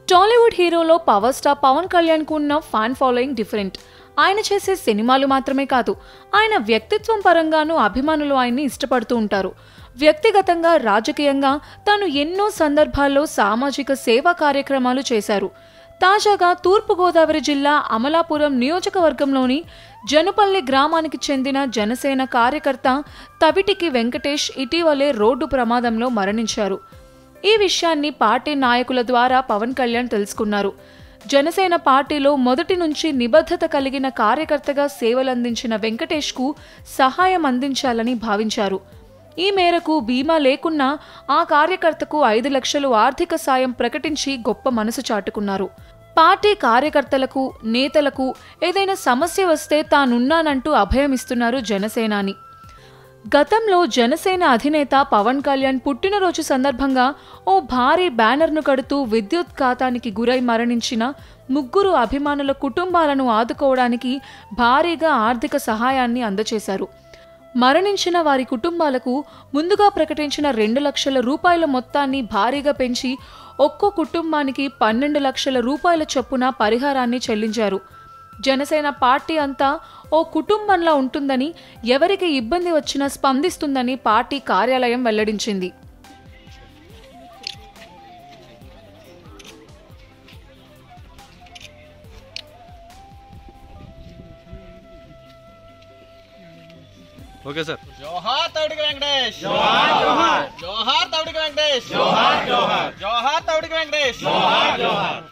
టాలీవుడ్ హీరోలో power star Pawan కళ్యాణ్కు ఉన్న ఫ్యాన్ ఫాలోయింగ్ డిఫరెంట్ ఆయన చేసే సినిమాలు మాత్రమే కాదు ఆయన వ్యక్తిత్వం పరంగానూ అభిమానులు ఆయన్ని ఇష్టపడుతూ ఉంటారు వ్యక్తిగతంగా రాజకీయంగా తాను ఎన్నో సందర్భాల్లో సామాజిక సేవా కార్యక్రమాలు చేశారు తాజాగా తూర్పుగోదావరి జిల్లా అమలాపురం నియోజకవర్గంలోని జనుపల్లి గ్రామానికి చెందిన జనసేన కార్యకర్త తవిటికి వెంకటేష్ ఇటీవలే రోడ్డు ప్రమాదంలో మరణించారు ఈ విషయాన్ని పార్టీ నాయకుల ద్వారా పవన్ కళ్యాణ్ తెలుసుకున్నారు జనసేన పార్టీలో మొదటి నుంచి నిబద్ధత కలిగిన కార్యకర్తగా సేవలందించిన వెంకటేష్కు సహాయం అందించాలని భావించారు ఈ మేరకు బీమా లేకున్నా ఆ కార్యకర్తకు ఐదు లక్షలు ఆర్థిక సాయం ప్రకటించి గొప్ప మనసు చాటుకున్నారు పార్టీ కార్యకర్తలకు నేతలకు ఏదైనా సమస్య వస్తే తానున్నానంటూ అభయమిస్తున్నారు జనసేనాని గతంలో జనసేన అధినేత పవన్ కళ్యాణ్ పుట్టినరోజు సందర్భంగా ఓ భారీ బ్యానర్ను కడుతూ విద్యుత్ ఘాతానికి గురై మరణించిన ముగ్గురు అభిమానుల కుటుంబాలను ఆదుకోవడానికి భారీగా ఆర్థిక సహాయాన్ని అందజేశారు మరణించిన వారి కుటుంబాలకు ముందుగా ప్రకటించిన రెండు లక్షల రూపాయల మొత్తాన్ని భారీగా పెంచి ఒక్కో కుటుంబానికి పన్నెండు లక్షల రూపాయల చొప్పున పరిహారాన్ని చెల్లించారు జనసేన పార్టీ అంతా ఓ కుటుంబంలా ఉంటుందని ఎవరికి ఇబ్బంది వచ్చినా స్పందిస్తుందని పార్టీ కార్యాలయం వెల్లడించింది ఓకే సార్ జోహార్ తౌడికి వెంకటేష్ జోహార్ జోహార్ జోహార్ తౌడికి వెంకటేష్ జోహార్ జోహార్ జోహార్ తౌడికి వెంకటేష్ జోహార్ జోహార్